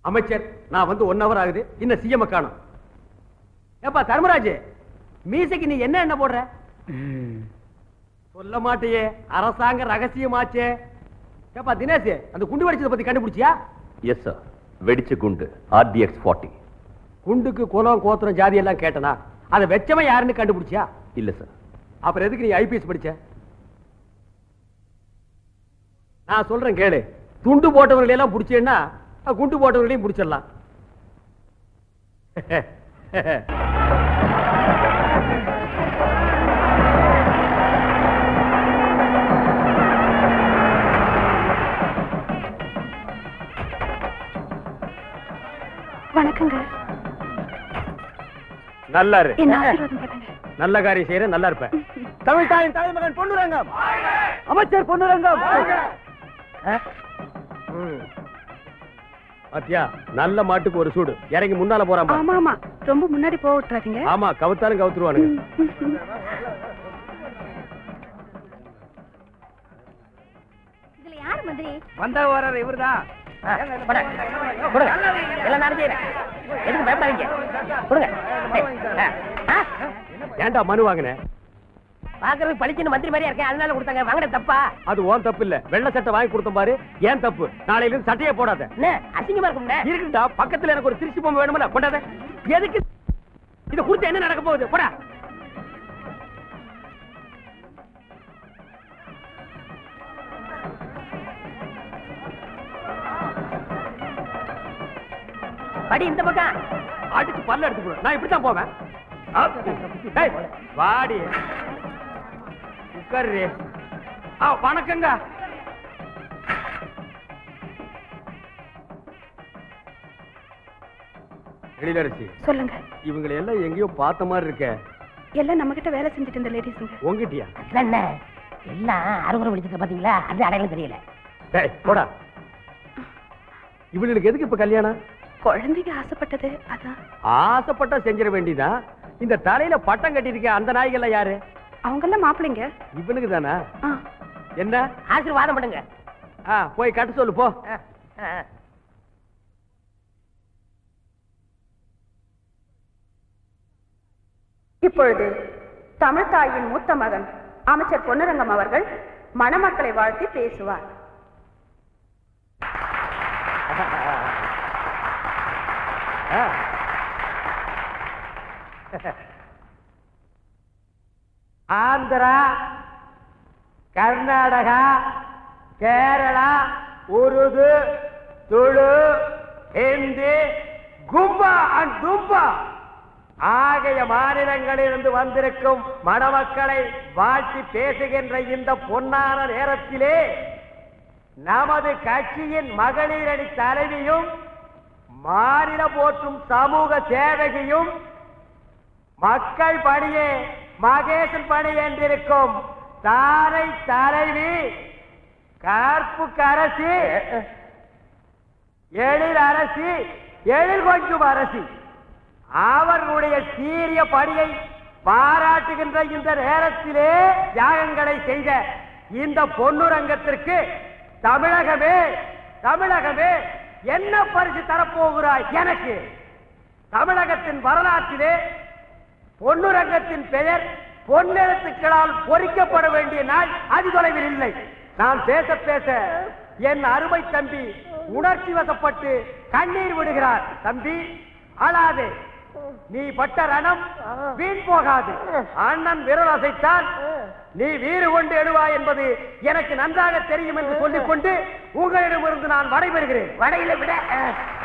அமைச்சர் நான் வந்து ஒன் ஹவர் ஆகுது இன்னும் சிஎம் காணும் ஏப்பா தர்மராஜ் மீசைக்கு நீ என்ன என்ன போடுற சொல்ல மாட்டியே அரசாங்க ரகசியமாச்சே ஏப்பா தினேஷ் அந்த குண்டு வெடிச்சதை பத்தி கண்டுபிடிச்சியா எஸ் சார் வெடிச்ச குண்டு ஆர்டிஎக்ஸ் ஃபார்ட்டி குண்டுக்கு குலம் கோத்திரம் ஜாதி எல்லாம் கேட்டனா அதை வெச்சவன் யாருன்னு கண்டுபிடிச்சியா இல்ல சார் அப்புறம் எதுக்கு நீ ஐபிஎஸ் படிச்ச நான் சொல்றேன் கேளு துண்டு போட்டவர்களை எல்லாம் பிடிச்சேன்னா குண்டு போட்டவர்களையும் பிடிச்சிடலாம் வணக்கங்க நல்லா இரு என்ன ஆசீர்வாதம் பண்ணுங்க நல்ல காரியம் செய்யற நல்லா இருப்ப தமிழ் தாயின் தலைமகன் பொன்னுரங்கம் அமைச்சர் பொன்னுரங்கம் ஆ? ம். பாத்தியா நல்ல மாட்டுக்கு ஒரு சூடு இறங்கி முன்னால போறான் பாரு. ஆமா ஆமா ரொம்ப முன்னாடி போக விட்டுறாதீங்க ஆமா கவுத்தாலும் கவுத்துருவானுங்க இதுல யாரு மந்திரி வந்த வர்ற இவர்தான் எல்லாம் நான் செய்யறேன் எதுக்கு பயப்படாதீங்க கொடுங்க ஆ, ஆ, ஏன்டா மனு வாங்கின பாக்குறதுக்கு பளிச்சுன்னு மந்திரி மாதிரியா இருக்கேன் அதனால கொடுத்தாங்க வாங்கின தப்பா அது ஓன் தப்பு இல்ல வெள்ளை சட்டை வாங்கி கொடுத்த பாரு ஏன் தப்பு நாளையில இருந்து சட்டையே போடாத என்ன அசிங்கமா இருக்கும்ல இருக்குடா பக்கத்துல எனக்கு ஒரு திருச்சி பொம்மை வேணுமில்ல கொண்டாத எதுக்கு இத கொடுத்து என்ன நடக்க போகுது போடா படி இந்த பக்கம் அடிச்சு பல்ல எடுத்து போடு நான் இப்படித்தான் போவேன் ஆ, டேய், வாடி உட்காரு ஆ வணக்கங்க எழிலரசி சொல்லுங்க இவங்களை எல்லாம் எங்கேயோ பார்த்த மாதிரி இருக்க எல்லாம் நம்ம கிட்ட வேலை செஞ்சுட்டு இருந்த லேடிஸுங்க உங்ககிட்டயா அதான் என்ன எல்லாம் அறுவரை விழிச்சிட்டு பாத்தீங்களா அது அடையாளம் தெரியல டேய் போடா இவளுக்கு எதுக்கு இப்ப கல்யாணம் குழந்தைங்க ஆசைப்பட்டது அதான் ஆசைப்பட்டா செஞ்சிட வேண்டியதான் இந்த தலையில பட்டம் கட்டியிருக்க அந்த நாய்கள்லாம் யாரு அவங்கெல்லாம் மாப்பிள்ளைங்க இவனுக்கு தானா ஆ என்ன ஆசீர்வாதம் பண்ணுங்க ஆ போய் கட்ட சொல்லு போ ஆ, ஆ. இப்பொழுது தமிழ்தாயின் மூத்த மகன் அமைச்சர் பொன்னுரங்கம் அவர்கள் மணமக்களை வாழ்த்தி பேசுவார் ஆ. ஆந்திரா கர்நாடகா கேரளா உருது துளு ஹிந்தி கும்பா அண்ட் தும்பா ஆகிய மாநிலங்களிலிருந்து வந்திருக்கும் மணமக்களை வாழ்த்தி பேசுகின்ற இந்த பொன்னான நேரத்திலே நமது கட்சியின் மகளிரணி தலைவியும் மாநில போற்றும் சமூக சேவகியும் மக்கள் பணியே மகேசன் பணி என்றிருக்கும் தாரை தலைவி கற்பு அரசி எழில் அரசி எழில் கொஞ்சம் அரசி அவர்களுடைய சீரிய பணியை பாராட்டுகின்ற இந்த நேரத்திலே தியாகங்களை செய்த இந்த பொன்னுரங்கத்திற்கு தமிழகமே தமிழகமே என்ன பரிசு தரப்போகிறாய் எனக்கு தமிழகத்தின் வரலாற்றிலே பொன்னுரங்கத்தின் பெயர் பொன்னெழுத்துக்களால் பொறிக்கப்பட வேண்டிய நாள் அது தொலைவில் இல்லை நான் பேச பேச என் அருமை தம்பி உணர்ச்சி வசப்பட்டு கண்ணீர் விடுகிறார் தம்பி அழாதே நீ பட்ட ரணம் வீண் போகாது அண்ணன் விரல் அசைத்தால் நீ வீறு கொண்டு எழுவாய் என்பது எனக்கு நன்றாக தெரியும் என்று சொல்லிக்கொண்டு உங்களிடமிருந்து நான் வடைபெறுகிறேன் வடையில விட ஆ.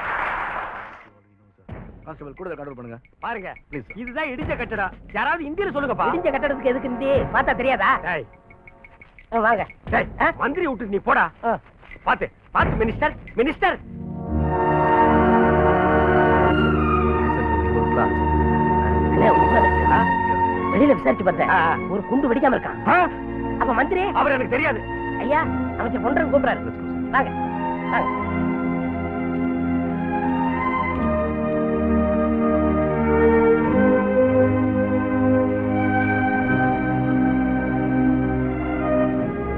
கான்ஸ்டபிள் கூட கண்ட்ரோல் பண்ணுங்க பாருங்க இதுதான் இடிச்ச கட்டடம் யாராவது இந்தியில சொல்லுங்கப்பா இடிஞ்ச கட்டடத்துக்கு எதுக்கு இந்தி பார்த்தா தெரியாதா டேய், ஆ, வாங்க டேய், ஆ? மந்திரி விட்டு நீ போடா ஆ. பாத்து பாத்து மினிஸ்டர் மினிஸ்டர் அண்ணே, உட்காருங்க. ஆ? வெளியில விசாரிச்சு பார்த்தேன் ஆ. ஒரு குண்டு வெடிக்காம இருக்கான் ஆ? அப்ப மந்திரி அவர் எனக்கு தெரியாது ஐயா அமைச்சர் பொன்றன் கூப்பிடாரு வாங்க வாங்க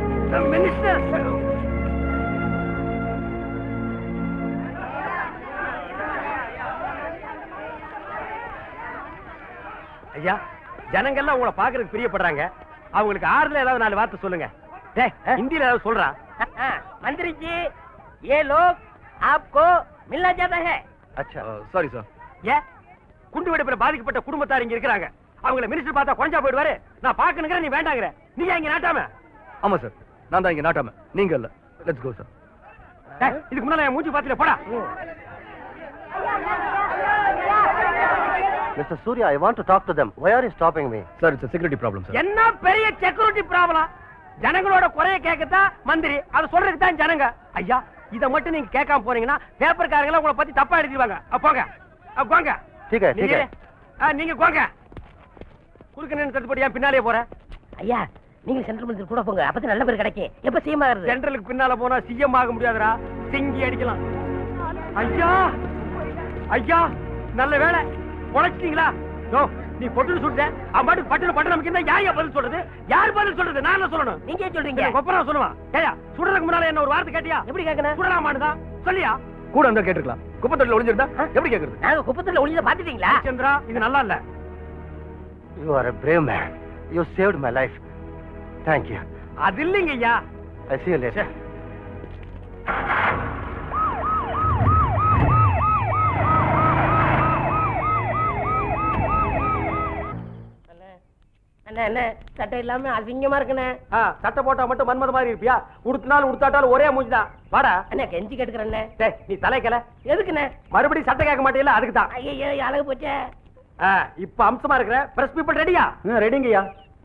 மினிஸ்டர் ஐயா ஜனங்கள்லாம் உங்களை பாக்குறதுக்கு பிரியப்படுறாங்க அவங்களுக்கு ஆறுல ஏதாவது நாலு வார்த்தை சொல்லுங்க டேய் ஹிந்தியில ஏதாவது சொல்றா मंत्री जी ये लोग आपको मिलना चाहता है அச்சா சாரி சார் ஏன் குண்டு வெடிப்புல பாதிக்கப்பட்ட குடும்பத்தார் இங்க இருக்கிறாங்க அவங்கள மினிஸ்டர் பார்த்தா குறைஞ்சா போயிடுவாரு நான் பாக்கணுங்கிற நீ வேண்டாங்கிற நீ ஏன் இங்க நாட்டாம ஆமா சார் நான் தான் இங்க நாட்டாம நீங்க இல்ல லெட்ஸ் கோ சார் டேய், இதுக்கு முன்னால என் மூஞ்சி பாத்துல போடா mister Surya I want to talk to them why are you stopping me sir it's security problem sir என்ன பெரிய செக்யூரிட்டி ப்ராப்ளம் ஜனங்களோட குறைய கேட்கத்தான் மந்திரி அதை சொல்றதுக்கு தான் ஜனங்க ஐயா இத மட்டும் நீங்க கேட்காம போனீங்கன்னா பேப்பர்காரங்க உங்களை பத்தி தப்பா எழுதிடுவாங்க அ, போங்க அ, போங்க ठीक है ठीक நீங்க है ஆ, நீங்க போங்க குறுக்க நின்று தட்டுப்படி ஏன் பின்னாலே போற ஐயா நீங்க சென்ட்ரல் மந்திரி கூட போங்க அப்பதான் நல்ல பேர் கிடைக்கும் எப்ப சிஎம் ஆகுறது சென்ட்ரலுக்கு பின்னால போனா சிஎம் ஆக முடியாதுடா சிங்கி அடிக்கலாம் ஐயா ஐயா நல்ல வேலை உழைச்சிட்டீங்களா யோ, நீ பொட்டுன்னு சுட்ட அவன் பாட்டுக்கு பட்டுன்னு பட்டு நமக்கு இருந்தா யார் பதில் சொல்றது யார் பதில் சொல்றது நான் என்ன சொல்லணும் நீங்க ஏன் சொல்றீங்க நீங்க கொப்பரா சொல்லுவான் ஏயா சுடுறதுக்கு முன்னால என்ன ஒரு வார்த்தை கேட்டியா எப்படி கேட்கணும் சுடலாமான்னுதான் சொல்லியா கூட இருந்தா கேட்டுக்கலாம் குப்பத்தொட்டில ஒளிஞ்சிருந்தா எப்படி கேக்குறது நாங்க குப்பத்துல ஒளிஞ்சத பாத்துட்டீங்களா சந்திரா இது நல்லா இல்ல you are a brave man you saved my life thank you அது இல்லைங்க ஐயா i see you later அண்ணா என்ன சட்டை இல்லாம அசிங்கமா இருக்குண்ணே ஆ, சட்டை போட்டா மட்டும் மன்மத மாதிரி இருப்பியா உடுத்தினாலும் உடுத்தாட்டாலும் ஒரே மூஞ்சிதான் வாடா அண்ணா கெஞ்சி கேட்டுக்கிறேண்ணே டேய் நீ தலைக்கல எதுக்குண்ணே மறுபடியும் சட்டை கேட்க மாட்டேல அதுக்கு தான் ஐயோ அழகு போச்சே இப்ப அம்சமா இருக்கிற பிரஸ் பீப்பிள் ரெடியா ரெடிங்கய்யா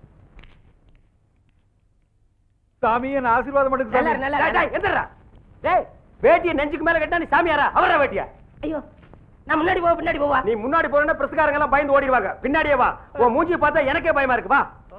சாமி என்ன ஆசீர்வாதம் பண்ணுங்க நல்லா இரு, நல்லா இரு. டேய், டேய், எந்திரா. டேய், வேட்டியை நெஞ்சுக்கு மேல கட்டா நீ சாமியாரா அவரா வேட்டியா ஐயோ நான் முன்னாடி போவா பின்னாடி போவா நீ முன்னாடி போறேன்னா பிரஸ்காரங்க எல்லாம் பயந்து ஓடிடுவாங்க பின்னாடியே வா உன் மூஞ்சி பார்த்தா எனக்கே பயமா இருக்கு வா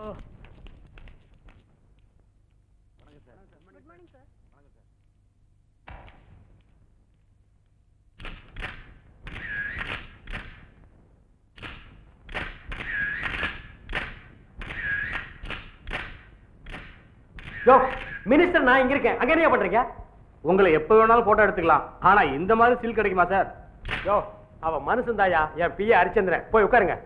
யோ மினிஸ்டர் நான் இங்க இருக்கேன் அங்க என்ன பண்றீங்க உங்களை எப்ப வேணாலும் போட்டோ எடுத்துக்கலாம் ஆனா இந்த மாதிரி சீல் கிடைக்குமா சார் யோ அவ மனுஷன் தாயா என் பிய ஹரிச்சந்திரன் போய் உட்காருங்க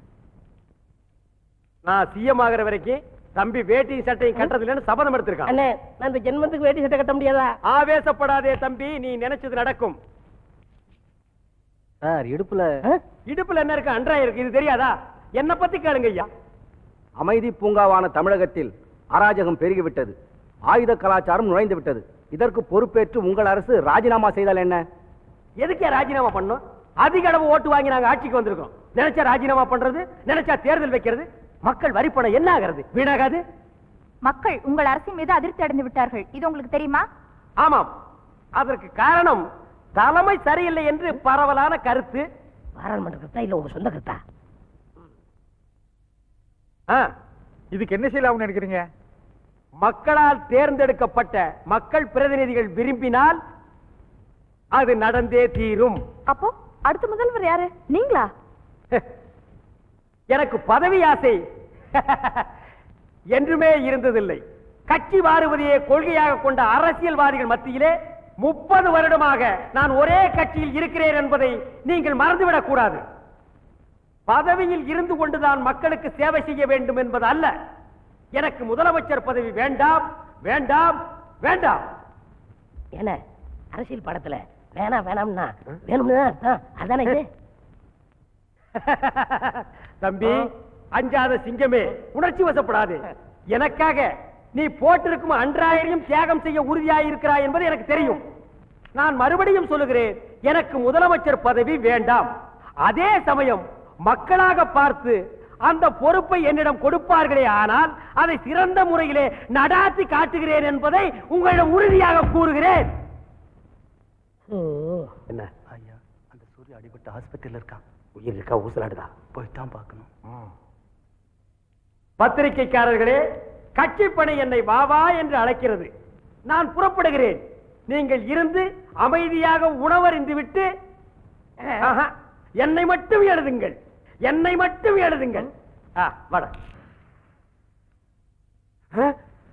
நான் சிஎம் ஆகுற வரைக்கும் தம்பி வேட்டியும் சட்டையும் கட்டுறது இல்லைன்னு சபதம் எடுத்திருக்கான் அண்ணே நான் இந்த ஜென்மத்துக்கு வேட்டி சட்டை கட்ட முடியாதா ஆவேசப்படாதே தம்பி நீ நினைச்சது நடக்கும் சார் இடுப்புல இடுப்புல என்ன இருக்கு அன்றா இருக்கு இது தெரியாதா என்ன பத்தி கேளுங்க ஐயா அமைதி பூங்காவான தமிழகத்தில் அராஜகம் பெருகிவிட்டது ஆயுத கலாச்சாரம் நுழைந்து விட்டது இதற்கு பொறுப்பேற்று உங்கள் அரசு ராஜினாமா செய்தால் என்ன எதுக்கே ராஜினாமா பண்ணும் அதிக அளவு ஓட்டு வாங்கி நாங்க ஆட்சிக்கு வந்திருக்கோம் நினைச்சா ராஜினாமா பண்றது நினைச்சா தேர்தல் வைக்கிறது மக்கள் வரி பணம் என்ன ஆகிறது வீணாகாது மக்கள் உங்கள் அரசின் மீது அதிருப்தி அடைந்து விட்டார்கள் இது உங்களுக்கு தெரியுமா ஆமாம் அதற்கு காரணம் தலைமை சரியில்லை என்று பரவலான கருத்து பாராளுமன்ற கருத்தா இல்ல உங்க சொந்த கருத்தா ஆ, இதுக்கு என்ன செய்யலாம் நினைக்கிறீங்க மக்களால் தேர்ந்தெடுக்கப்பட்ட மக்கள் பிரதிநிதிகள் விரும்பினால் அது நடந்தே தீரும் அப்போ அடுத்த முதல்வர் யாரு நீங்களா எனக்கு பதவி ஆசை என்றுமே இருந்ததில்லை கட்சி மாறுவதையே கொள்கையாக கொண்ட அரசியல்வாதிகள் மத்தியிலே முப்பது வருடமாக நான் ஒரே கட்சியில் இருக்கிறேன் என்பதை நீங்கள் மறந்துவிடக் கூடாது பதவியில் இருந்து கொண்டுதான் மக்களுக்கு சேவை செய்ய வேண்டும் என்பது அல்ல எனக்கு முதலமைச்சர் பதவி வேண்டாம் வேண்டாம் வேண்டாம் என்ன அரசியல் படத்துல வேணாம் வேணாம்னா வேணும்னு தான் அர்த்தம் அதானே இது தம்பி அஞ்சாத சிங்கமே உணர்ச்சி வசப்படாது எனக்காக நீ போட்டிருக்கும் அன்றாயிரம் தியாகம் செய்ய உறுதியாயிருக்கிறாய் என்பது எனக்கு தெரியும் நான் மறுபடியும் சொல்லுகிறேன் எனக்கு முதலமைச்சர் பதவி வேண்டாம் அதே சமயம் மக்களாக பார்த்து அந்த பொறுப்பை என்னிடம் கொடுப்பார்களே ஆனால் அதை சிறந்த முறையிலே நடாத்தி காட்டுகிறேன் என்பதை உங்களிடம் உறுதியாக கூறுகிறேன் ஓ, என்ன ஐயா அந்த சூர்யா அடிபட்டு ஆஸ்பத்திரியில இருக்கான் உயிர் இருக்கா ஊசலாடுதா போய் தான் பார்க்கணும் பத்திரிகைக்காரர்களே கட்சிப்பணி என்னை வா வா என்று அழைக்கிறது நான் புறப்படுகிறேன் நீங்கள் இருந்து அமைதியாக உணவறிந்து விட்டு ஆஹா, என்னை மட்டும் எழுதுங்கள் என்னை மட்டும் எழுதுங்கள் ஆ, வாடா ஆ?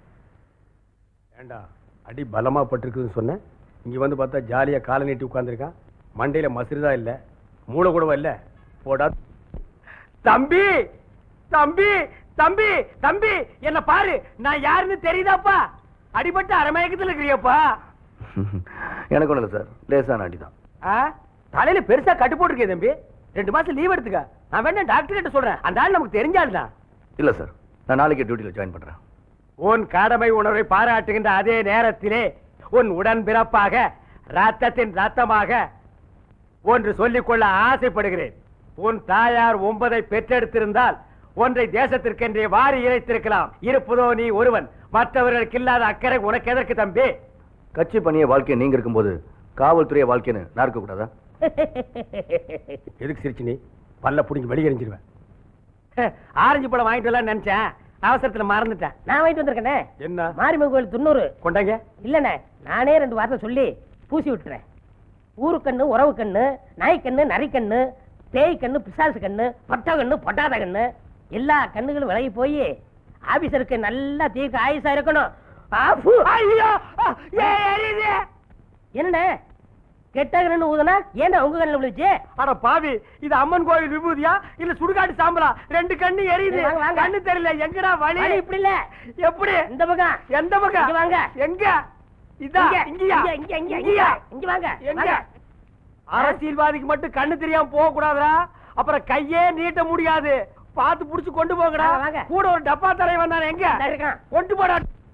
ஏண்டா அடி பலமா பட்டிருக்குதுன்னு சொன்னேன் இங்க வந்து பார்த்தா ஜாலியா காலை நீட்டி உட்கார்ந்திருக்கான் மண்டையில மசிறுதா இல்ல மூளை கூடவா இல்ல போடா தம்பி தம்பி தம்பி தம்பி என்ன பாரு நான் யாருன்னு தெரியுதாப்பா அடிபட்டு அரமயக்கத்துல இருக்கிறியப்பா எனக்கு ஒன்றும் இல்லை சார் லேசான அடி தான் ஆ? தலையில பெருசா கட்டு போட்டிருக்கே தம்பி ரெண்டு மாசம் லீவ் எடுத்துக்க நான் வேணா டாக்டர் கிட்ட சொல்றேன் அந்த ஆள் நமக்கு தெரிஞ்ச ஆள் தான் இல்லை சார் நான் நாளைக்கு டியூட்டியில் ஜாயின் பண்ணுறேன் உன் கடமை உணர்வை பாராட்டுகின்ற அதே நேரத்திலே உன் உடன்பிறப்பாக ரத்தத்தின் ரத்தமாக ஒன்று சொல்லிக்கொள்ள ஆசைப்படுகிறேன் உன் தாயார் ஒன்பதை பெற்றெடுத்திருந்தால் ஒன்றை தேசத்திற்கென்றே வாரி இறைத்திருக்கலாம் இருப்பதோ நீ ஒருவன் மற்றவர்களுக்கு இல்லாத அக்கறை உனக்கு எதற்கு தம்பி கட்சி பணிய வாழ்க்கையை நீங்க இருக்கும்போது காவல்துறைய வாழ்க்கைன்னு நான் இருக்கக்கூடாதா எதுக்கு சிரிச்சு நீ பல்ல புடிங்க வெளியெறிஞ்சிருவேன் ஆரஞ்சு பழம் வாங்கிட்டு வரலாம்னு நினைச்சேன் அவசரத்துல மறந்துட்டேன் நான் வாங்கிட்டு வந்திருக்கேனே என்ன மாரிமன் கோயில் துண்ணூறு கொண்டாங்க இல்லண்ணே நானே ரெண்டு வார்த்தை சொல்லி பூசி விட்டுறேன் ஊருக்கண்ணு உறவு கண்ணு நாய்க்கண்ணு நரிக்கண்ணு பேய் கண்ணு பிசாசு கண்ணு பொட்ட கண்ணு பொட்டாத கண்ணு எல்லா கண்ணுகளும் விலகி போய் ஆபீசருக்கு நல்லா தீர்க்க ஆயுசா இருக்கணும் ஆ, ஃபு. ஐயோ ஏன் எரியுது என்னண்ணே கெட்ட கண்ணு ஊதுனா ஏன்டா உங்க கண்ணுல விழுச்சு அட பாவி இது அம்மன் கோவில் விபூதியா இல்ல சுடுகாட்டு சாம்பலா ரெண்டு கண்ணு எரியுது வாங்க, வாங்க. கண்ணு தெரியல எங்கடா வலி வலி இப்படி இல்ல எப்படி இந்த பக்கம் எந்த பக்கம் இங்க வாங்க. எங்க இதா இங்க, இங்கயா இங்க, இங்க, இங்க, இங்கயா இங்க வாங்க எங்க வாங்க. அரசியல்வாதிக்கு மட்டும் கண்ணு தெரியாம போக கூடாதுடா அப்புறம் கையே நீட்ட முடியாது பார்த்து புடிச்சு கொண்டு போங்கடா வாங்க, வாங்க. கூட ஒரு டப்பா தலைவன் தானே எங்க இந்தா இருக்கான். கொண்டு போடா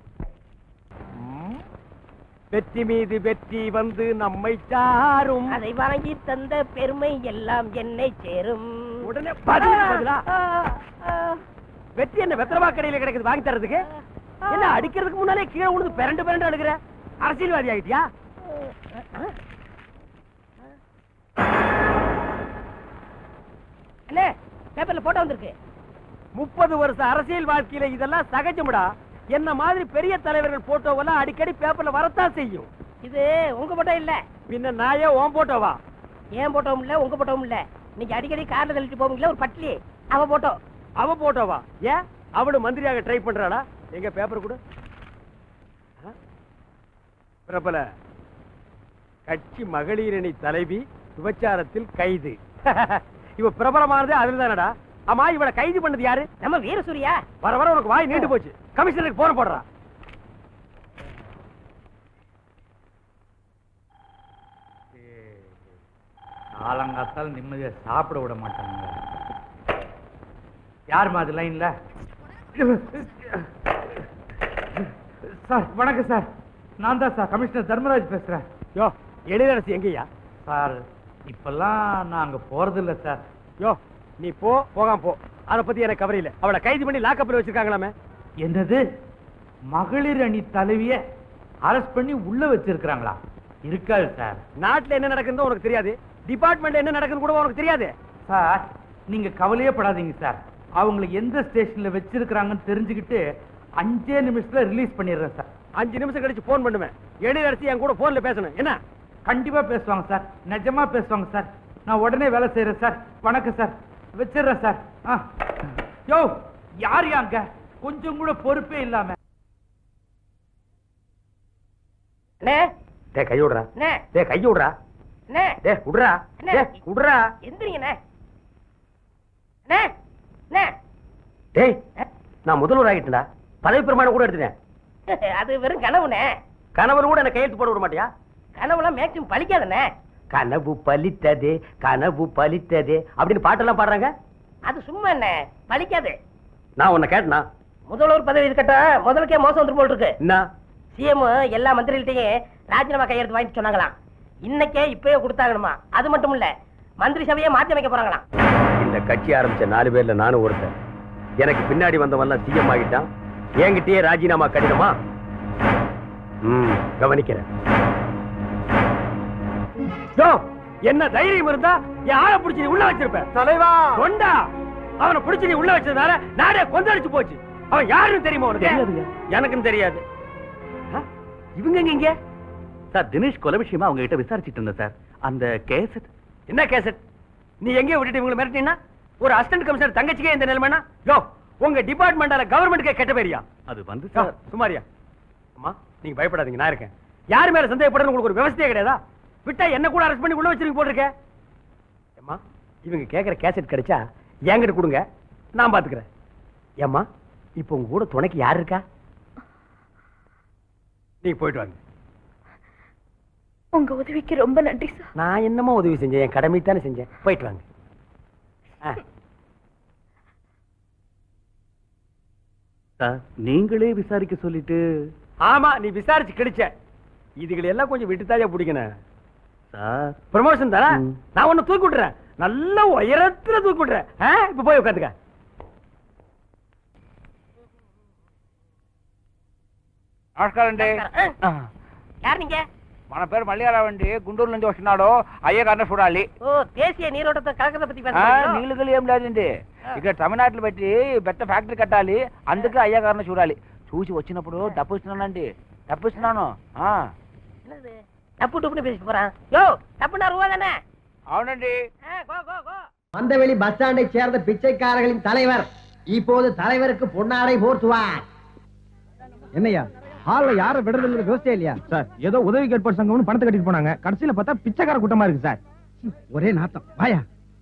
வெற்றி மீது வெற்றி வந்து நம்மை சாரும் அதை வாங்கி தந்த பெருமை எல்லாம் என்னை சேரும் உடனே பதிலுக்கு பதிலா வெற்றி என்ன வெத்தரவா கடையில கிடைக்குது வாங்கி தரதுக்கு என்ன அடிக்கிறதுக்கு முன்னாலே கீழே விழுந்து பிறண்டு பிறண்டு அழுகிற அரசியல்வாதி ஆகிட்டியா அண்ணே பேப்பர்ல போட்டோ வந்திருக்கு முப்பது வருஷ அரசியல் வாழ்க்கையில இதெல்லாம் சகஜம்டா என்ன மாதிரி பெரிய தலைவர்கள் போட்டோவெல்லாம் அடிக்கடி பேப்பர்ல வரத்தான் செய்யும் இது உங்க போட்டோ இல்ல பின்ன நாயே ஓன் போட்டோவா ஏன் போட்டோவும் இல்ல உங்க போட்டோவும் இல்ல நீங்க அடிக்கடி கார்ல தள்ளிட்டு போவீங்களா ஒரு பட்லி அவ போட்டோ அவ போட்டோவா ஏன் அவளு மந்திரியாக ட்ரை பண்றாளா எங்க பேப்பர் கூட பிரபல கட்சி மகளிரணி தலைவி விபச்சாரத்தில் கைது இவ பிரபலமானது அதுல தானடா ஆமா இவளை கைது பண்ணது யாரு நம்ம வீரசூரியா வர வர உனக்கு வாய் நீண்டு போச்சு கமிஷனருக்கு போன போடுறா காலங்காத்தால் நிம்மதியா சாப்பிட விட மாட்டாங்க யாரும்மா அது லைன்ல சார் வணக்கம் சார் நான் தான் சார் கமிஷனர் தர்மராஜ் பேசுறேன் யோ எழிலரசி எங்கய்யா சார் இப்பெல்லாம் நான் அங்க போறது இல்ல சார் யோ நீ போ போகாம போ அத பத்தி எனக்கு கவலை இல்ல அவளை கைது பண்ணி லாக்கப்ல வச்சிருக்காங்களாமே என்னது மகளிர் அணி தலைவிய அரெஸ்ட் பண்ணி உள்ள வச்சிருக்காங்களா இருக்காது சார் நாட்டுல என்ன நடக்குதுன்னு உனக்கு தெரியாது டிபார்ட்மெண்ட்ல என்ன நடக்குதுன்னு கூட உனக்கு தெரியாது சார் நீங்க கவலையே படாதீங்க சார் அவங்களை எந்த ஸ்டேஷன்ல வச்சிருக்கிறாங்கன்னு தெரிஞ்சுக்கிட்டு அஞ்சே நிமிஷத்துல ரிலீஸ் பண்ணிடுறேன் சார் அஞ்சு நிமிஷம் கழிச்சு போன் பண்ணுவேன் எழிலரசி என் கூட போன்ல பேசணும் என்ன கண்டிப்பா பேசுவாங்க சார் நிஜமா பேசுவாங்க சார் நான் உடனே வேலை செய்யறேன் சார் வணக்கம் சார் வச்சிடுறேன் சார் ஆ. யோ யார் அங்க கொஞ்சம் கூட பொறுப்பே இல்லாம அண்ணே டே கை விடுறா அண்ணே டே கை விடுறா அண்ணே டே விடுறா அண்ணே. டே விடுறா எந்திரிங்கண்ணே அண்ணே அண்ணே டேய் நான் முதல்வர் ஆகிட்டேன்டா பதவி பிரமாணம் கூட எடுத்துட்டேன் அது வெறும் கனவுண்ணே கணவர் கூட என்ன கையெழுத்து போட விட மாட்டியா கனவுலாம் மேக்சிமம் பழிக்காதண்ணே கனவு பலித்தது கனவு பலித்தது அப்படின்னு பாட்டெல்லாம் பாடுறாங்க அது சும்மா என்ன பழிக்காது நான் உன்னை கேட்டனா முதல்வர் பதவி இருக்கட்டும் முதலுக்கே மோசம் வந்துரும் போல் இருக்கு என்ன சிஎம் எல்லா மந்திரிகள்ட்டையும் ராஜினாமா கையெழுத்து வாங்கிட்டு சொன்னாங்களாம் இன்னைக்கே இப்பவே கொடுத்தாங்கணுமா அது மட்டும் இல்ல மந்திரி சபையை மாத்தி அமைக்க போறாங்களாம் இந்த கட்சி ஆரம்பிச்ச நாலு பேர்ல நானும் ஒருத்தன் எனக்கு பின்னாடி வந்தவன்லாம் சிஎம் ஆகிட்டான் என்கிட்டயே ராஜினாமா கடிதமா ம் கவனிக்கிறேன் யோ, என்ன தைரியம் இருந்தா என் ஆளை பிடிச்சி நீ உள்ள வச்சிருப்ப தலைவா கொண்டா அவனை பிடிச்சி நீ உள்ள வச்சதுனால நாடே கொந்தளிச்சு போச்சு அவன் யாருன்னு தெரியுமா உனக்கு எனக்கும் தெரியாது ஆ? இவங்க எங்க இங்க சார் தினேஷ் கொலை விஷயமா அவங்க கிட்ட விசாரிச்சிட்டு இருந்தேன் சார் அந்த கேசட் என்ன கேசட் நீ எங்கே விட்டுட்டு இவங்களை மிரட்டினா ஒரு அசிஸ்டன்ட் கமிஷனர் தங்கச்சிக்கே இந்த நிலைமைனா யோ உங்க டிபார்ட்மெண்டால கவர்மெண்ட்டுக்கே கெட்ட பேரியா அது வந்து யோ, சார் சுமாரியா அம்மா நீங்க பயப்படாதீங்க நான் இருக்கேன் யார் மேல சந்தேகப்படுறது உங்களுக்கு ஒரு விவசாயே கிடையாதா விட்டா என்ன கூட அரெஸ்ட் பண்ணி உள்ள வச்சிருக்க போட்டிருக்க அம்மா இவங்க கேக்குற கேசட் கிடைச்சா என்கிட்ட கொடுங்க நான் பாத்துக்கிறேன் ஏம்மா இப்போ உங்க கூட துணைக்கு யார் இருக்கா நீங்க போயிட்டு வாங்க உங்க உதவிக்கு ரொம்ப நன்றி சார் நான் என்னமா உதவி செஞ்சேன் என் கடமை தானே செஞ்சேன் போயிட்டு வாங்க ஆ. சார் நீங்களே விசாரிக்க சொல்லிட்டு ஆமா நீ விசாரிச்சு கிடைச்ச இதுகளை எல்லாம் கொஞ்சம் விட்டுத்தாஜா பிடிக்கணும் சார் ப்ரமோஷன் தானே ம். நான் உன்னை தூக்கி விட்டுறேன் நல்ல உயரத்துல தூக்கி விட்டுறேன் ஆ? இப்ப போய் உட்காந்துக்க నమస్కారం అండి யார் நீங்க మన పేరు మల్లిగారావు అండి గుంటూరు నుంచి వస్తున్నాడు అయ్యే గారిని చూడాలి ஓ தேசிய நீரோட்டத்தை கலக்கத்தை పத்தி ఆ, பேசுறீங்களோ? నీళ్ళు గిల్లు ఏం లేదండి ఇక్కడ తమిళనాడులో పెట్టి పెద్ద ఫ్యాక్టరీ కట్టాలి అందుకే అయ్యా గారిని చూడాలి చూసి వచ్చినప్పుడు డబ్బు ఇస్తున్నానండి డబ్బు ఇస్తున్నాను ఆ, என்னது டப்பு டப்புன்னு பேசிட்டு போறான் யோ டப்புனா ரூபா தானே అవునండి ஆ, கோ கோ கோ மந்தவெளி பஸ் ஸ்டாண்டை சேர்ந்த பிச்சைக்காரர்களின் தலைவர் இப்போது தலைவருக்கு பொன்னாடை போர்த்துவார் என்னையா ஹால்ல யார விடுறதுங்கிற யோசிச்சே இல்லையா சார் ஏதோ உதவி கேட்பார் சங்கம்னு பணத்தை கட்டிட்டு போனாங்க கடைசியில பார்த்தா பிச்சைக்கார கூட்டமா இருக்கு சார் ஒரே நாத்தம் வாயா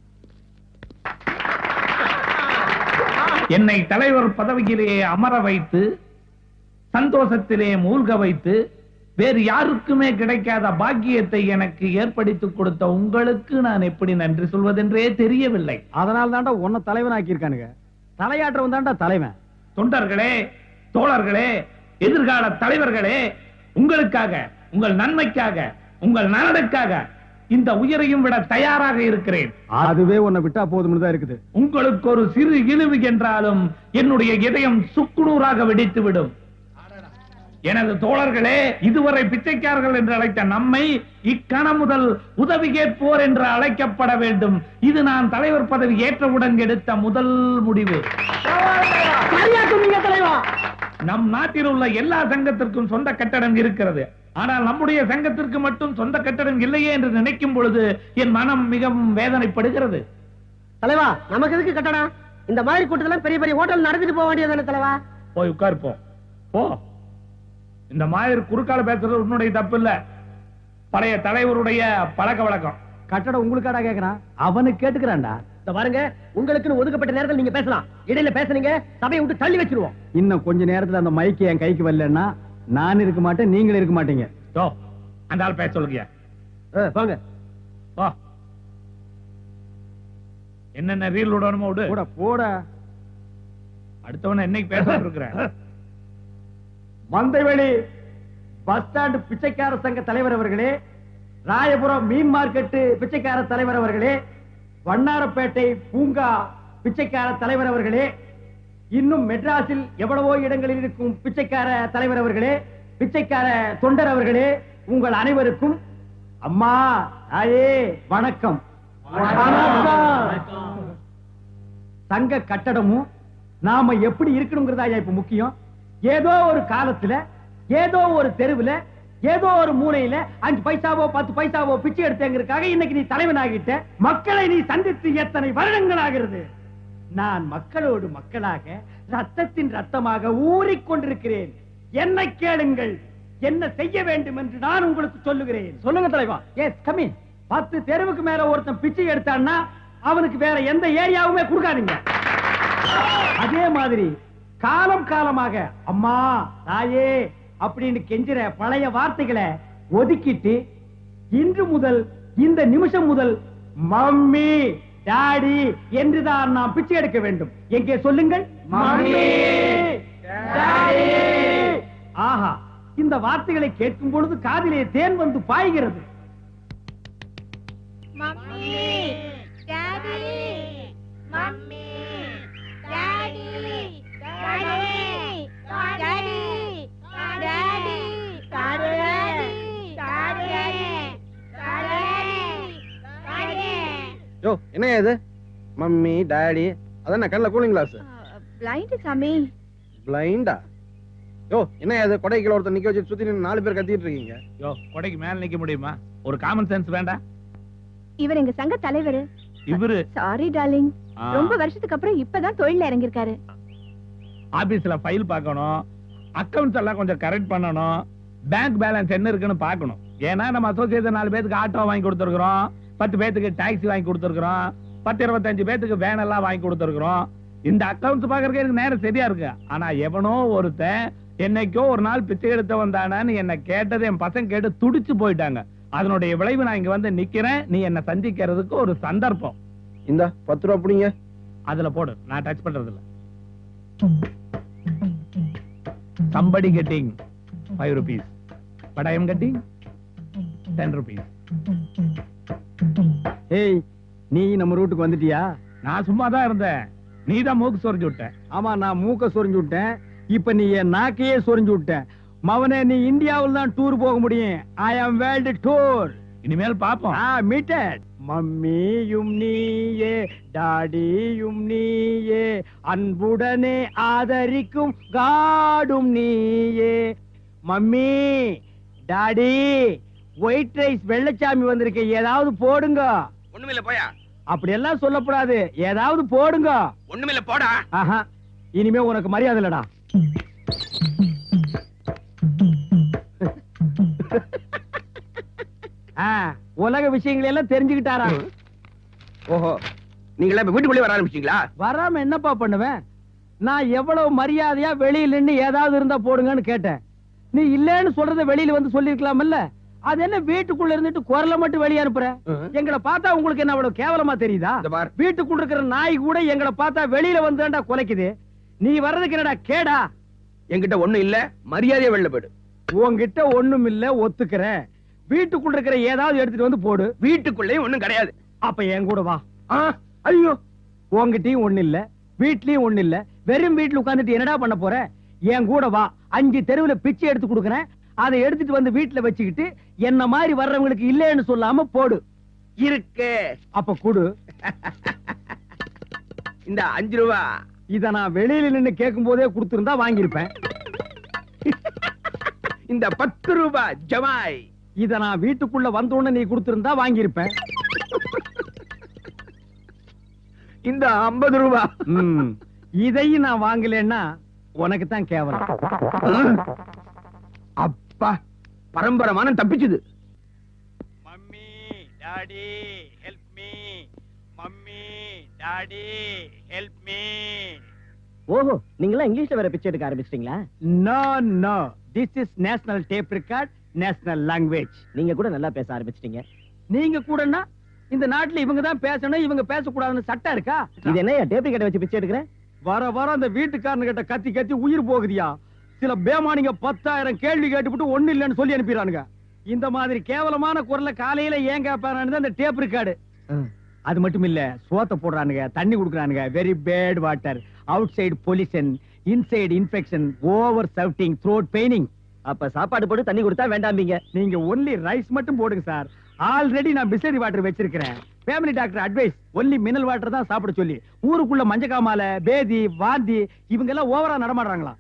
என்னை தலைவர் பதவியிலே அமர வைத்து சந்தோஷத்திலே மூழ்க வைத்து வேறு யாருக்குமே கிடைக்காத பாக்கியத்தை எனக்கு ஏற்படுத்திக் கொடுத்த உங்களுக்கு நான் எப்படி நன்றி சொல்வதென்றே தெரியவில்லை அதனால தாண்டா உன்னை தலைவனாக்கி இருக்கானுங்க தலையாற்றவன் தாண்டா தலைவன் தொண்டர்களே தோழர்களே எதிர்கால தலைவர்களே உங்களுக்காக உங்கள் நன்மைக்காக உங்கள் நலனுக்காக இந்த உயிரையும் விட தயாராக இருக்கிறேன் அதுவே உன்னை விட்டா போதும்னு தான் இருக்குது உங்களுக்கு ஒரு சிறு இழிவு என்றாலும் என்னுடைய இதயம் சுக்குநூறாக வெடித்துவிடும் எனது தோழர்களே இதுவரை பிச்சைக்காரர்கள் என்று அழைத்த நம்மை இக்கணம் முதல் உதவி கேட்போர் என்று அழைக்கப்பட வேண்டும் இது நான் தலைவர் பதவி ஏற்றவுடன் எடுத்த முதல் முடிவு நம் நாட்டில் உள்ள எல்லா சங்கத்திற்கும் சொந்த கட்டடம் இருக்கிறது ஆனால் நம்முடைய சங்கத்திற்கு மட்டும் சொந்த கட்டடம் இல்லையே என்று நினைக்கும் பொழுது என் மனம் மிகவும் வேதனைப்படுகிறது தலைவா நமக்கு எதுக்கு கட்டடம் இந்த மாதிரி கூட்டத்துல பெரிய பெரிய ஹோட்டல் நடத்திட்டு போக வேண்டியதானே தலைவா போய் உட்கார் போ போ இந்த மாதிரி குறுக்கால பேசுறது உன்னுடைய தப்பு இல்ல பழைய தலைவருடைய பழக்க வழக்கம் கட்டடம் உங்களுக்காடா கேக்குறான் அவனுக்கு கேட்டுக்கிறான்டா இந்த பாருங்க உங்களுக்குன்னு ஒதுக்கப்பட்ட நேரத்தில் நீங்க பேசலாம் இடையில பேசுனீங்க சபையை விட்டு தள்ளி வச்சிருவோம் இன்னும் கொஞ்ச நேரத்துல அந்த மைக்கு என் கைக்கு வரலன்னா நான் இருக்க மாட்டேன் நீங்களும் இருக்க மாட்டீங்க தோ அந்த ஆள் பேச சொல்லுங்க வாங்க போ என்னென்ன ரீல் விடணுமோ விடு போட போட அடுத்தவன என்னைக்கு பேச இருக்கிறேன் மந்தைவெளி பஸ் ஸ்டாண்ட் பிச்சைக்கார சங்க தலைவர் அவர்களே ராயபுரம் மீன் மார்க்கெட்டு பிச்சைக்கார தலைவர் அவர்களே வண்ணாரப்பேட்டை பூங்கா பிச்சைக்கார தலைவர் அவர்களே இன்னும் மெட்ராஸில் எவ்வளவோ இடங்களில் இருக்கும் பிச்சைக்கார தலைவர் அவர்களே பிச்சைக்கார தொண்டர் அவர்களே உங்கள் அனைவருக்கும் அம்மா தாயே வணக்கம் வணக்கம் சங்க கட்டடமும் நாம எப்படி இருக்கணுங்கிறதா இப்ப முக்கியம் ஏதோ ஒரு காலத்துல ஏதோ ஒரு தெருவுல ஏதோ ஒரு மூலையில அஞ்சு பைசாவோ பத்து பைசாவோ பிச்சை எடுத்தேங்கிறதுக்காக இன்னைக்கு நீ தலைவன் ஆகிட்ட மக்களை நீ சந்தித்து எத்தனை வருடங்கள் ஆகிறது நான் மக்களோடு மக்களாக ரத்தத்தின் ரத்தமாக ஊறிக்கொண்டிருக்கிறேன் என்னை கேளுங்கள் என்ன செய்ய வேண்டும் என்று நான் உங்களுக்கு சொல்லுகிறேன் சொல்லுங்க தலைவா எஸ் கமின் பத்து தெருவுக்கு மேல ஒருத்தன் பிச்சை எடுத்தான்னா அவனுக்கு வேற எந்த ஏரியாவுமே கொடுக்காதீங்க அதே மாதிரி காலம் காலமாக அம்மா தாயே அப்படின்னு கெஞ்சுற பழைய வார்த்தைகளை ஒதுக்கிட்டு இன்று முதல் இந்த நிமிஷம் முதல் மம்மி டாடி என்றுதான் நாம் பிச்சை எடுக்க வேண்டும் எங்கே சொல்லுங்கள் மம்மி டாடி ஆஹா இந்த வார்த்தைகளை கேட்கும் பொழுது காதிலே தேன் வந்து பாய்கிறது mummy daddy mummy daddy daddy daddy daddy daddy daddy யோ என்ன இது மம்மி டாடி அதான் கண்ணில் கூலிங் கிளாஸ் பிளைண்ட் சாமி பிளைண்டா யோ என்ன இது கொடைக்குள்ள ஒருத்தர் நிக்க வச்சு சுத்தி நின்னு நாலு பேர் கத்திட்டு இருக்கீங்க யோ கொடைக்கு மேல நிக்க முடியுமா ஒரு காமன் சென்ஸ் வேண்டாம் இவர் எங்க சங்க தலைவர் இவரு சாரி டார்லிங் ஆ. ரொம்ப வருஷத்துக்கு அப்புறம் இப்பதான் தொழில இறங்கிருக்காரு ஆபீஸ்ல ஃபைல் பார்க்கணும் அக்கவுண்ட்ஸ் எல்லாம் கொஞ்சம் கரெக்ட் பண்ணணும் பேங்க் பேலன்ஸ் என்ன இருக்குன்னு பார்க்கணும் ஏன்னா நம்ம அசோசியேஷன் நாலு பேத்துக்கு ஆட்டோ வாங்கி கொடுத்துருக்குறோம் பத்து பேத்துக்கு டாக்ஸி வாங்கி கொடுத்துருக்குறோம் பத்து இருபத்தஞ்சு பேத்துக்கு வேன் எல்லாம் வாங்கி கொடுத்துருக்குறோம் இந்த அக்கவுண்ட்ஸ் பாக்குறதுக்கு எனக்கு நேரம் சரியா இருக்கு ஆனா எவனோ ஒருத்தன் என்னைக்கோ ஒரு நாள் பிச்சை எடுத்த வந்தானான்னு என்ன கேட்டது என் பசங்க கேட்டு துடிச்சு போயிட்டாங்க அதனுடைய விளைவு நான் இங்க வந்து நிக்கிறேன் நீ என்ன சந்திக்கிறதுக்கு ஒரு சந்தர்ப்பம் இந்த பத்து ரூபா பிடிங்க அதுல போடு நான் டச் பண்றது இல்ல somebody getting five rupees but i am getting ten rupees ஏய் நீ நம்ம ரூட்டுக்கு வந்துட்டியா நான் சும்மா தான் இருந்தேன் நீ தான் மூக்கு சொரிஞ்சு விட்ட ஆமா நான் மூக்க சொரிஞ்சு விட்டேன் இப்ப நீ என் நாக்கையே சொரிஞ்சு விட்டேன் மவனே நீ இந்தியாவில் தான் டூர் போக முடியும் ஐ ஆம் வேர்ல்டு டூர் இனிமேல் பாப்போம் ஆ மீட்டட் மம்மியும் நீயே டாடியும் நீயே அன்புடனே ஆதரிக்கும் காடும் நீயே mummy daddy white rice Vellachami வந்திருக்கு ஏதாவது போடுங்க ஒண்ணுமில்ல போயா அப்படி எல்லாம் சொல்லக்கூடாது ஏதாவது போடுங்க ஒண்ணுமில்ல போடா ஆஹா இனிமே உனக்கு மரியாதை இல்லடா ஆ, உலக விஷயங்களை எல்லாம் தெரிஞ்சுக்கிட்டாரா ஓஹோ நீங்களா இப்ப வீட்டுக்குள்ளே வர ஆரம்பிச்சீங்களா வராம என்னப்பா பண்ணுவேன் நான் எவ்வளவு மரியாதையா வெளியில நின்னு ஏதாவது இருந்தா போடுங்கன்னு கேட்டேன் நீ இல்லன்னு சொல்றத வெளியில வந்து சொல்லிருக்கலாம்ல அது என்ன வீட்டுக்குள்ள இருந்துட்டு குரலை மட்டும் வெளியே அனுப்புற எங்களை பார்த்தா உங்களுக்கு என்ன அவ்வளவு கேவலமா தெரியுதா வீட்டுக்குள்ள இருக்கிற நாய் கூட எங்களை பார்த்தா வெளியில வந்துடா குலைக்குது நீ வர்றதுக்கு என்னடா கேடா என்கிட்ட ஒண்ணும் இல்ல மரியாதையா வெளில போயிடு உன்கிட்ட ஒண்ணும் இல்ல ஒத்துக்கிறேன் வீட்டுக்குள்ள இருக்கிற ஏதாவது எடுத்துட்டு வந்து போடு வீட்டுக்குள்ளேயும் ஒண்ணும் கிடையாது அப்ப என் கூட வா ஐயோ உன்கிட்டயும் ஒண்ணு இல்ல வீட்லயும் ஒண்ணு இல்ல வெறும் வீட்டுல உட்கார்ந்துட்டு என்னடா பண்ண போற என் கூட வா அஞ்சு தெருவுல பிச்சை எடுத்து கொடுக்கறேன் அதை எடுத்துட்டு வந்து வீட்டுல வச்சுக்கிட்டு என்ன மாதிரி வர்றவங்களுக்கு இல்லைன்னு சொல்லாம போடு இருக்கு அப்ப கொடு இந்த அஞ்சு ரூபா இத நான் வெளியில நின்னு கேட்கும் போதே கொடுத்திருந்தா வாங்கியிருப்பேன் இந்த பத்து ரூபா ஜமாய் இத நான் வீட்டுக்குள்ள வந்த உடனே நீ கொடுத்திருந்தா வாங்கியிருப்பேன் இந்த ஐம்பது ரூபா ம், இதையும் நான் வாங்கலைன்னா உனக்கு தான் கேவலம் அப்பா பரம்பரமான தப்பிச்சுது mummy daddy help me mummy daddy help me ஓஹோ நீங்களா இங்கிலீஷ்ல வேற பிச்சை எடுக்க ஆரம்பிச்சிட்டீங்களா no no this is national tape record national language நீங்க கூட நல்லா பேச ஆரம்பிச்சிட்டீங்க நீங்க கூடனா இந்த நாட்டுல இவங்க தான் பேசணும் இவங்க பேசக்கூடாதுன்னு சட்டம் இருக்கா இது என்ன டேப் ரெக்கார்டை வச்சு பிச்சை எடுக்கிறேன் வர வர அந்த வீட்டுக்காரனு கிட்ட கத்தி கத்தி உயிர் போகுதியா சில பேமானிங்க பத்தாயிரம் கேள்வி கேட்டுவிட்டு ஒண்ணு இல்லைன்னு சொல்லி அனுப்பிடுறானுங்க இந்த மாதிரி கேவலமான குரல்ல காலையில ஏன் கேட்பானு அந்த டேப் இருக்காடு அது மட்டும் இல்ல சோத்த போடுறானுங்க தண்ணி குடுக்குறானுங்க very bad water outside pollution inside infection over shouting throat paining அப்ப சாப்பாடு போட்டு தண்ணி கொடுத்தா வேண்டாம்பீங்க நீங்க ஒன்லி ரைஸ் மட்டும் போடுங்க சார் ஆல்ரெடி நான் பிஸ்லரி வாட்டர் வச்சிருக்கிறேன் family doctor advice only mineral water தான் சாப்பிட சொல்லி ஊருக்குள்ள மஞ்சக்காமால பேதி வாந்தி இவங்க எல்லாம் ஓவரா நடமாடுறாங்களா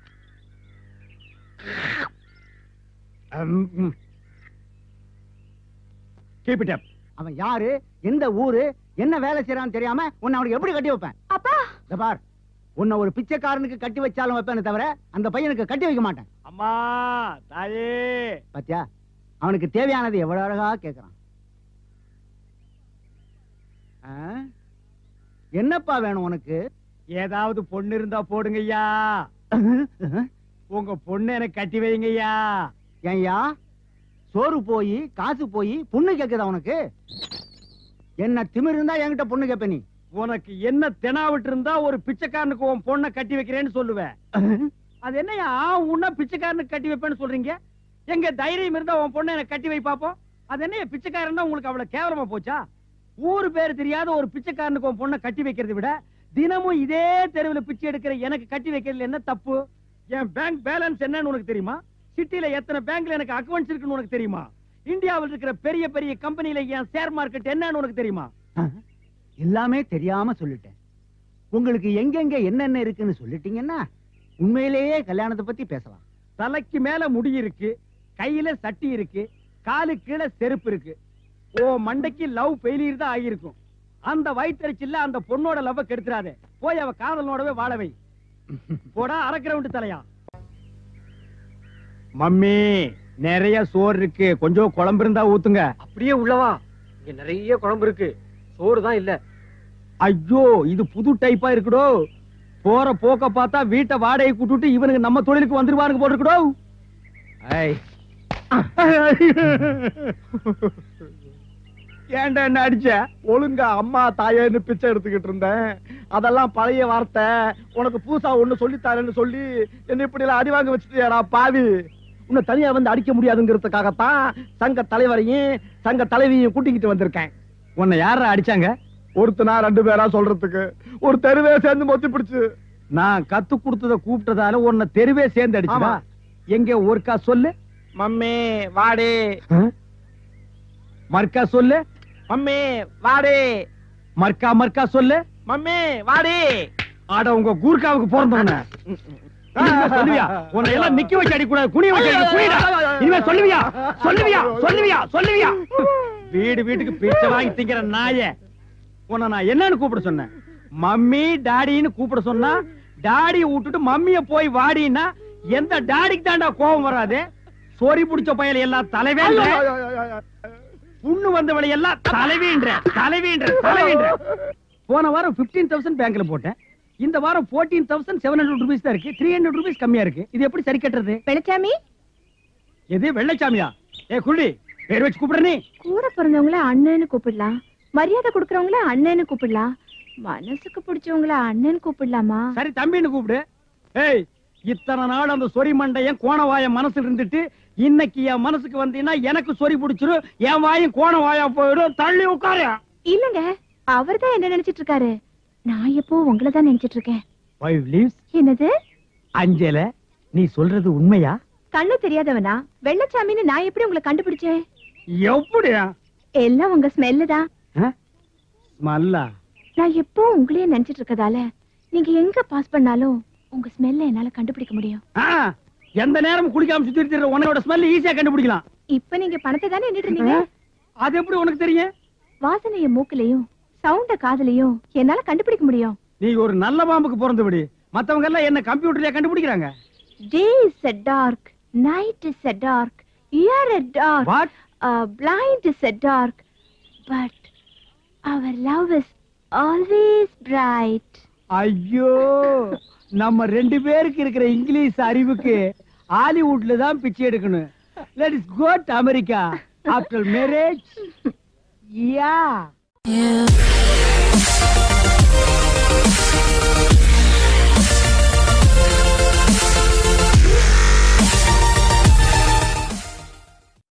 கீப் இட் அப் அவன் யாரு எந்த ஊரு என்ன வேலை செய்யறான்னு தெரியாம உன்னை அவனுக்கு எப்படி கட்டி வைப்பேன் அப்பா இந்த பார் உன்னை ஒரு பிச்சைக்காரனுக்கு கட்டி வச்சாலும் வைப்பேனே தவிர அந்த பையனுக்கு கட்டி வைக்க மாட்டேன் அம்மா தாயே பாத்தியா அவனுக்கு தேவையானது எவ்வளவு அழகா கேக்குறான் ஆ? என்னப்பா வேணும் உனக்கு ஏதாவது பொண்ணு இருந்தா போடுங்க ஐயா உங்க பொண்ணு எனக்கு கட்டி வைங்க ஐயா ஏன்யா சோறு போய் காசு போய் பொண்ணு கேக்குதா உனக்கு என்ன திமிர் இருந்தா என்கிட்ட பொண்ணு கேப்ப நீ உனக்கு என்ன தெனாவிட்டு இருந்தா ஒரு பிச்சைக்காரனுக்கு உன் பொண்ணை கட்டி வைக்கிறேன்னு சொல்லுவேன் அது என்னையா உன்ன பிச்சைக்காரனுக்கு கட்டி வைப்பேன்னு சொல்றீங்க எங்க தைரியம் இருந்தா உன் பொண்ணை எனக்கு கட்டி வை பாப்போம் அது என்ன பிச்சைக்காரன் உங்களுக்கு அவ்வளவு கேவலமா போச்சா ஊரு பேர் தெரியாத ஒரு பிச்சைக்காரனுக்கு உன் பொண்ணை கட்டி வைக்கிறதை விட தினமும் இதே தெருவில் பிச்சை எடுக்கிற எனக்கு கட்டி வைக்கிறதுல என்ன தப்பு என் பேங்க் பேலன்ஸ் என்னன்னு உனக்கு தெரியுமா சிட்டில எத்தனை பேங்க்ல எனக்கு அக்கவுண்ட்ஸ் இருக்குன்னு உனக்கு தெரியுமா இந்தியாவில் இருக்கிற பெரிய பெரிய கம்பெனில என் ஷேர் மார்க்கெட் என்னன்னு உனக்கு தெரியுமா எல்லாமே தெரியாம சொல்லிட்டேன் உங்களுக்கு எங்கெங்க என்னென்ன இருக்குன்னு சொல்லிட்டீங்கன்னா உண்மையிலேயே கல்யாணத்தை பத்தி பேசலாம் தலைக்கு மேல முடி இருக்கு கையில சட்டி இருக்கு காலு கீழே செருப்பு இருக்கு ஓ மண்டைக்கு லவ் ஃபெயிலியர் தான் ஆகியிருக்கும் அந்த வயிற்றுச்சில்ல அந்த பொண்ணோட லவ் கெடுத்துறாதே போய் அவ காதலனோடவே வாழவை போடா அரக்கிறவுண்டு தலையா மம்மி நிறைய சோறு இருக்கு கொஞ்சம் குழம்பு இருந்தா ஊத்துங்க அப்படியே உள்ளவா இங்க நிறைய குழம்பு இருக்கு சோறு தான் இல்ல ஐயோ இது புது டைப்பா இருக்குடோ போற போக்க பார்த்தா வீட்டை வாடகை கூட்டுட்டு இவனுக்கு நம்ம தொழிலுக்கு வந்துருவானுங்க போல இருக்குடோ ஐ. ஏன்டா என்ன அடிச்ச ஒழுங்கா அம்மா தாயேன்னு பிச்சை எடுத்துக்கிட்டு இருந்தேன் அதெல்லாம் பழைய வார்த்தை உனக்கு புதுசா ஒண்ணு சொல்லித்தாரேன்னு சொல்லி என்ன இப்படி எல்லாம் அடி வாங்க வச்சுட்டியாடா பாவி உன்னை தனியா வந்து அடிக்க முடியாதுங்கிறதுக்காகத்தான் சங்க தலைவரையும் சங்க தலைவியையும் கூட்டிக்கிட்டு வந்திருக்கேன் உன்னை யாரா அடிச்சாங்க ஒருத்தனா ரெண்டு பேரா சொல்றதுக்கு ஒரு தெருவே சேர்ந்து மொத்தி பிடிச்சு நான் கத்து கொடுத்தத கூப்பிட்டதால உன்னை தெருவே சேர்ந்து அடிச்சா எங்க ஒருக்கா சொல்லு மம்மி வாடே மர்க்கா சொல்லு மம்மி வாடே மர்க்கா மர்க்கா சொல்லு மம்மி வாடே ஆட உங்க கூர்க்காவுக்கு பிறந்தவன சொல்லுவியா உன்னை எல்லாம் நிக்க வச்சு அடிக்கூடாது குனிய வச்சு அடி, குனிடா. இனிமே சொல்லுவியா சொல்லுவியா சொல்லுவியா சொல்லுவியா வீடு வீட்டுக்கு பிச்சை வாங்கி திங்கிற நாய உன்னை நான் என்னன்னு கூப்பிட சொன்னேன் மம்மி டாடின்னு கூப்பிட சொன்னா டாடிய விட்டுட்டு மம்மிய போய் வாடின்னா எந்த டாடிக்கு தாண்டா கோபம் வராது சொறி புடிச்ச பயல எல்லாம் தலைவேன்ற புண்ணு வந்தவளை எல்லாம் தலைவீன்ற தலைவீன்ற தலைவீன்ற போன வாரம் 15000 தௌசண்ட் பேங்க்ல போட்டேன் இந்த வாரம் 14700 தௌசண்ட் செவன் ஹண்ட்ரட் ருபீஸ் தான் இருக்கு த்ரீ ஹண்ட்ரட் ருபீஸ் கம்மியா இருக்கு இது எப்படி சரி கட்டுறது வெளிச்சாமி எது வெள்ளச்சாமியா ஏ குள்ளி பேர் வச்சு கூப்பிடுற நீ கூட பிறந்தவங்கள அண்ணன்னு கூப்பிடலாம் மரியாதை கொடுக்கறவங்கள அண்ணன்னு கூப்பிடலாம் மனசுக்கு பிடிச்சவங்கள அண்ணன் கூப்பிடலாமா சரி தம்பின்னு கூப்பிடு ஏய் இத்தனை நாள் அந்த சொறி மண்டையன் கோணவாய மனசுல இருந்துட்டு இன்னைக்கு என் மனசுக்கு வந்தீங்கன்னா எனக்கு சொறி பிடிச்சிரும் என் வாயும் கோணவாயா போயிடும் தள்ளி உட்காரு இல்லங்க அவர்தான் என்ன நினைச்சிட்டு இருக்காரு நான் எப்போ உங்களை தான் நினைச்சிட்டு இருக்கேன் ஃபைவ் லீவ்ஸ் என்னது அஞ்சல நீ சொல்றது உண்மையா கண்ணு தெரியாதவனா வெள்ளச்சாமின்னு நான் எப்படி உங்களை கண்டுபிடிச்சேன் எப்படியா எல்லாம் உங்க ஸ்மெல்லு தான் ஸ்மல்லா நான் எப்போ உங்களையே நினைச்சிட்டு இருக்கதால நீங்க எங்க பாஸ் பண்ணாலும் உங்க ஸ்மெல்ல என்னால கண்டுபிடிக்க முடியும் ஆ, எந்த நேரம் குளிக்காம சுத்தி இருக்கிற உன்னோட ஸ்மெல் ஈஸியா கண்டுபிடிக்கலாம் இப்ப நீங்க பணத்தை தானே எண்ணிட்டு இருந்தீங்க அது எப்படி உனக்கு தெரியும் வாசனைய மூக்குலயும் சவுண்ட காதுலயும் என்னால கண்டுபிடிக்க முடியும் நீ ஒரு நல்ல பாம்புக்கு பிறந்து விடு மத்தவங்க எல்லாம் என்ன கம்ப்யூட்டர்லயே கண்டுபிடிக்கிறாங்க day is a dark night is a dark year a dark What? uh, blind is a dark but our love is always bright ஐயோ நம்ம ரெண்டு பேருக்கு இருக்கிற இங்கிலீஷ் அறிவுக்கு ஹாலிவுட்ல தான் பிச்சை எடுக்கணும் let is go to America after marriage yeah